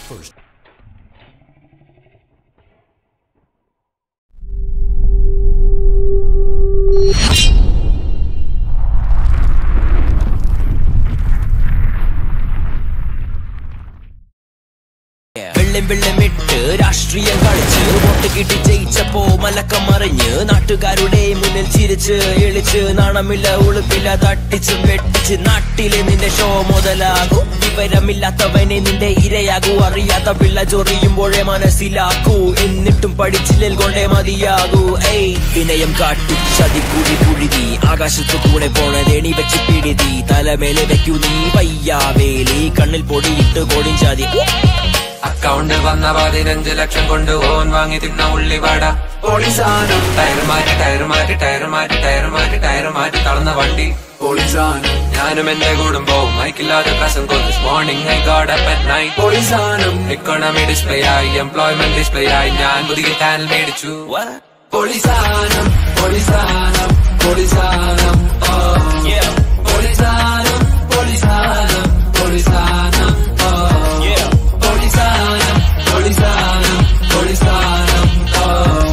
first. വെള്ളം വെള്ളമിട്ട് രാഷ്ട്രീയം കളിച്ച് വോട്ട് കിട്ടി ജയിച്ചപ്പോ മലക്കം മറിഞ്ഞ് നാട്ടുകാരുടെ മുന്നിൽ ചിരിച്ച് എളിച്ച് നാണമില്ല ഉളുപ്പില്ല തട്ടിച്ച് വെട്ടിച്ച് നാട്ടിലെ നിന്റെ ഷോ മുതലാകൂ വിവരമില്ലാത്തവനെ നിന്റെ ഇരയാകൂ അറിയാത്ത പിള്ള ചൊറിയുമ്പോഴേ മനസ്സിലാക്കൂ എന്നിട്ടും പഠിച്ചില്ലേൽ കൊണ്ടേ മതിയാകൂ ഏയ് വിനയം കാട്ടി ചതി കുഴി കുഴുതി ആകാശത്തു കൂടെ പോണതേണി വെച്ച് പിടിതി തലമേലെ വെക്കൂ നീ വയ്യാവേലി കണ്ണിൽ പൊടിയിട്ട് കോടിഞ്ചാതി അക്കൗണ്ട് വന്ന പതിനഞ്ച് ലക്ഷം കൊണ്ട് ഓൻ വാങ്ങി തിന്ന ഉള്ളിവട പോളിസാനം ടയർ മാറ്റി ടയർ മാറ്റി ടയർ മാറ്റി ടയർ മാറ്റി ടയർ മാറ്റി തളർന്ന വണ്ടി പോളിസാനം ഞാനും എന്റെ കുടുംബവും മൈക്കില്ലാതെ പ്രസംഗം this morning I got up at night പോളിസാനം ഇക്കോണമി ഡിസ്പ്ലേ ആയി എംപ്ലോയ്മെന്റ് ഡിസ്പ്ലേ ആയി ഞാൻ പുതിയ ചാനൽ മേടിച്ചു പോളിസാനം പോളിസാനം പോളിസാനം ഓ പോളിസാനം പോളിസാനം പോളിസാനം ഓ പോളിസാനം പോളിസാനം പോളിസാനം ഓ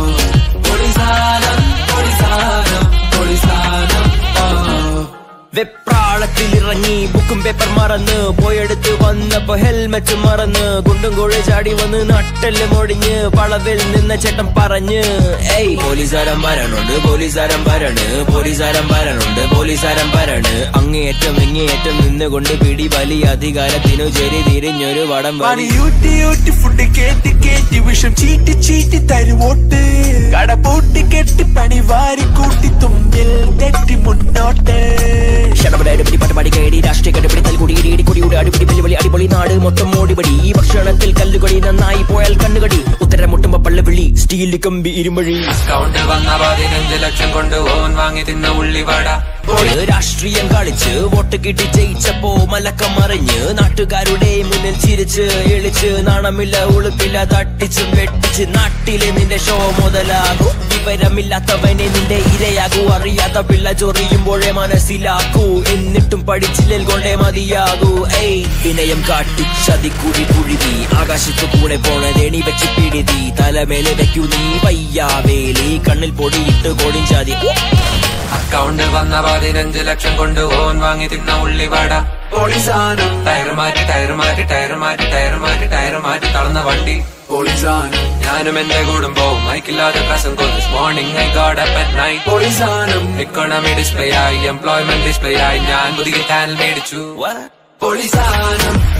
പോളിസാനം പോളിസാനം പോളിസാനം ഓ വെപ്രാളത്തിൽ ഇറങ്ങി ബുക്കും പേപ്പർ മറന്ന് പോയെടുത്ത് വന്നപ്പോ ഹെൽമെറ്റ് മറന്ന് കുണ്ടും കോഴി ചാടി വന്ന് നട്ടെല്ല് മൊടിഞ്ഞ് വളവിൽ നിന്ന ചേട്ടൻ പറഞ്ഞ് ഏയ് പോലീസാരം വരണുണ്ട് പോലീസാരം വരണ് പോലീസാരം വരണുണ്ട് പോലീസാരം വരണ് അങ്ങേയറ്റം ഇങ്ങേയറ്റം നിന്നുകൊണ്ട് പിടി വലിയ അധികാരത്തിനു ചെരി തിരിഞ്ഞൊരു വടം വലി പണിയൂട്ടി ഊട്ടി ഫുഡ് കേട്ടി കേട്ടി വിഷം ചീറ്റി ചീറ്റി തരുവോട്ട് കട പൂട്ടി കെട്ടി പണി വാരി കൂട്ടി തുമ്പിൽ തെറ്റി മുന്നോട്ട് ഷടപട അടിപിടി പട്ടപാടി കയറി രാഷ്ട്രീയ കടുപിടി തൽകുടി ഇടി കുടിയുടെ അടിപിടി വെല്ലുവിളി അടിപൊളി നാട് മൊത്തം ഓടിപടി ഈ ഭക്ഷണത്തിൽ കല്ലുകടി നന്നായി പോയാൽ കണ്ണുകടി ഉത്തരം മുട്ടുമ്പോ പള്ളുവിളി സ്റ്റീൽ കമ്പി ഇരുമഴി അക്കൗണ്ട് വന്ന പതിനഞ്ച് ലക്ഷം കൊണ്ട് ഓൻ വാങ്ങി തിന്ന ഉള്ളിവട രാഷ്ട്രീയം കളിച്ച് വോട്ട് കിട്ടി ജയിച്ചപ്പോ മലക്കം മറിഞ്ഞ് നാട്ടുകാരുടെ മുന്നിൽ ചിരിച്ച് എളിച്ച് നാണമില്ല ഉളുപ്പില്ല തട്ടിച്ച് വെട്ടിച്ച് നാട്ടിലെ നിന്റെ ഷോ മുതലാകൂ വിവരമില്ലാത്തവനെ നിന്റെ ഇരയാകൂ അറിയാത്ത പിള്ള ചൊറിയുമ്പോഴേ മനസ്സിലാക്കൂ എന്നിട്ടും പഠിച്ചില്ലേൽ കൊണ്ടേ മതിയാകൂ ഏയ് വിനയം കാട്ടി ചതി കുഴി കുഴുതി ആകാശത്തു കൂടെ പോണതേണി വെച്ച് പിടിതി തലമേലെ വെക്കൂ നീ വയ്യാവേലി കണ്ണിൽ പൊടിയിട്ട് കോടിഞ്ചാതി അക്കൗണ്ട് വന്ന പതിനഞ്ച് ലക്ഷം കൊണ്ട് ഓൻ വാങ്ങി തിന്ന ഉള്ളിവട പോളിസാനം ടയർ മാറ്റി ടയർ മാറ്റി ടയർ മാറ്റി ടയർ മാറ്റി ടയർ മാറ്റി തളർന്ന വണ്ടി പോളിസാനം ഞാനും എന്റെ കുടുംബവും മൈക്കില്ലാതെ പ്രസംഗം this morning I got up at night പോളിസാനം ഇക്കോണമി ഡിസ്പ്ലേ ആയി എംപ്ലോയ്മെന്റ് ഡിസ്പ്ലേ ആയി ഞാൻ പുതിയ ചാനൽ മേടിച്ചു പോളിസാനം